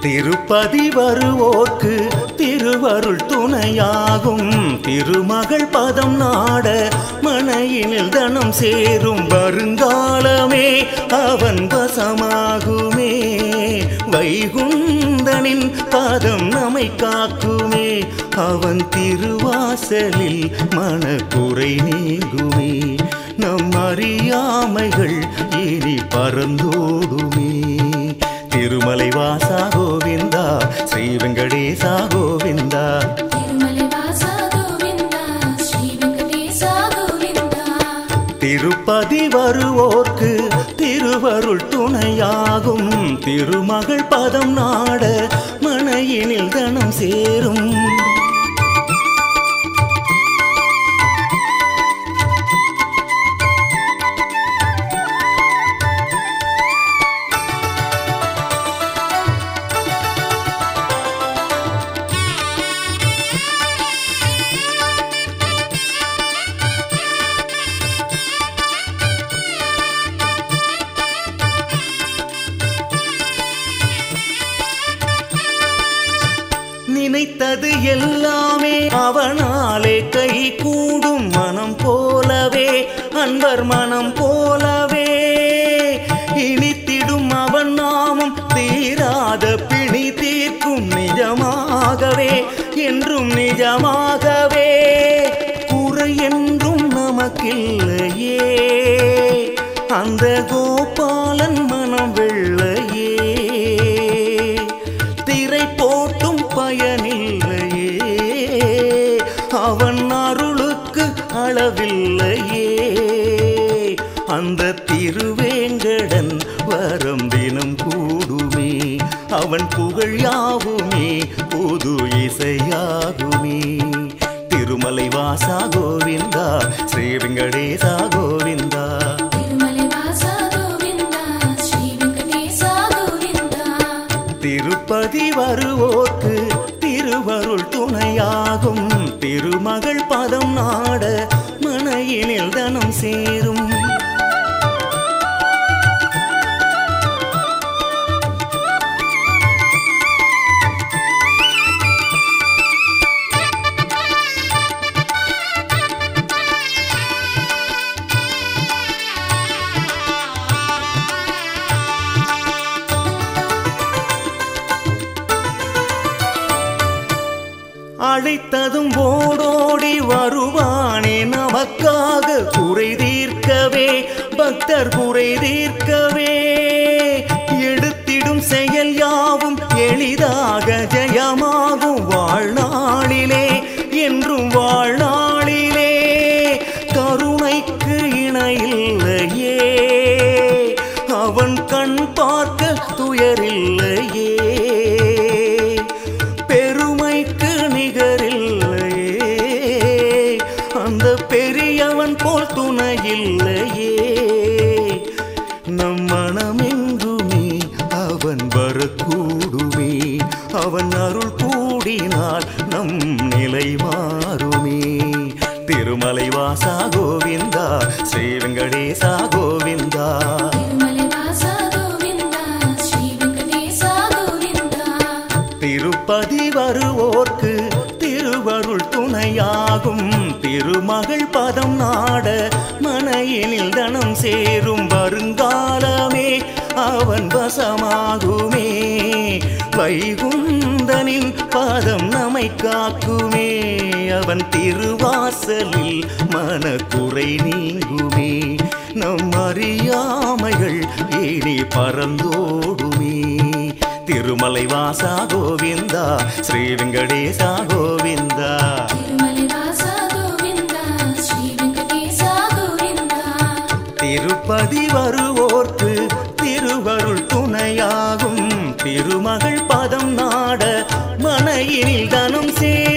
திருப்பதி வருவோர்க்கு திருவருள் துணையாகும் திருமகள் பதம் நாட மனையினில் தனம் சேரும் வருங்காலமே அவன் வசமாகுமே வைகுந்தனின் பாதம் நம்மை காக்குமே அவன் திருவாசலில் மனக்குறை நீங்குமே நம் அறியாமைகள் இனி பறந்தோடுமே திருமலை வாசா கோவிந்தா ஸ்ரீ வெங்கடேசா கோவிந்தா திருமலை வாசா கோவிந்தா ஸ்ரீ வெங்கடேசா கோவிந்தா திருப்பதி வருவோர்க்கு திருவருள் துணையாகும் திருமகள் பதம் நாட மனையினில் தனம் சேரும் நினைத்தது எல்லாமே அவனாலே கை கூடும் மனம் போலவே அன்பர் மனம் போலவே இனித்திடும் அவன் நாமம் தீராத பிணி தீர்க்கும் நிஜமாகவே என்றும் நிஜமாகவே குறை என்றும் நமக்கில்லையே அந்த கோபாலன் மனம் வெள்ளையே திரை போட்டும் பயனில்லையே அவன் அருளுக்கு அளவில்லையே அந்த திருவேங்கடன் வரம் தினம் கூடுமே அவன் புகழ் யாவுமே புது இசையாகுமே திருமலை வாசா கோவிந்தா ஸ்ரீ வெங்கடேசா கோவிந்தா திருமலை வாசா கோவிந்தா ஸ்ரீ வெங்கடேசா கோவிந்தா திருப்பதி வருவோர்க்கு திருவருள் துணையாகும் திருமகள் பதம் நாட மனையினில் தனம் சேரும் அழைத்ததும் ஓடோடி வருவானே நமக்காக குறை தீர்க்கவே பக்தர் குறை தீர்க்கவே எடுத்திடும் செயல் யாவும் எளிதாக ஜெயமாகும் வாழ்நாளிலே என்றும் வாழ்நாளிலே கருணைக்கு இணையில்லையே அவன் கண் பார்க்க துயரில்லையே பெருமைக்கு நிகரில்லையே அந்த பெரியவன் போல் துணையில்லையே நம் மனமெங்குமே அவன் வரக்கூடுமே அவன் அருள் கூடினால் நம் நிலை மாறுமே திருமலை வாசா கோவிந்தா ஸ்ரீ வெங்கடேசா கோவிந்தா திருமலை வாசா கோவிந்தா ஸ்ரீ வெங்கடேசா கோவிந்தா திருப்பதி வருவோர்க்கு திருவருள் துணையாகும் திருமகள் பதம் நாட மனையினில் தனம் சேரும் வருங்காலமே அவன் வசமாகுமே வைகுந்தனின் பாதம் நம்மை காக்குமே அவன் திருவாசலில் மனக்குறை நீங்குமே நம் அறியாமைகள் இனி பறந்தோடுமே திருமலை வாசா கோவிந்தா ஸ்ரீ வெங்கடேசா கோவிந்தா திருமலை வாசா கோவிந்தா ஸ்ரீ வெங்கடேசா கோவிந்தா திருப்பதி வருவோர்க்கு திருவருள் துணையாகும் திருமகள் பதம் நாட மனையினில் தனம் சே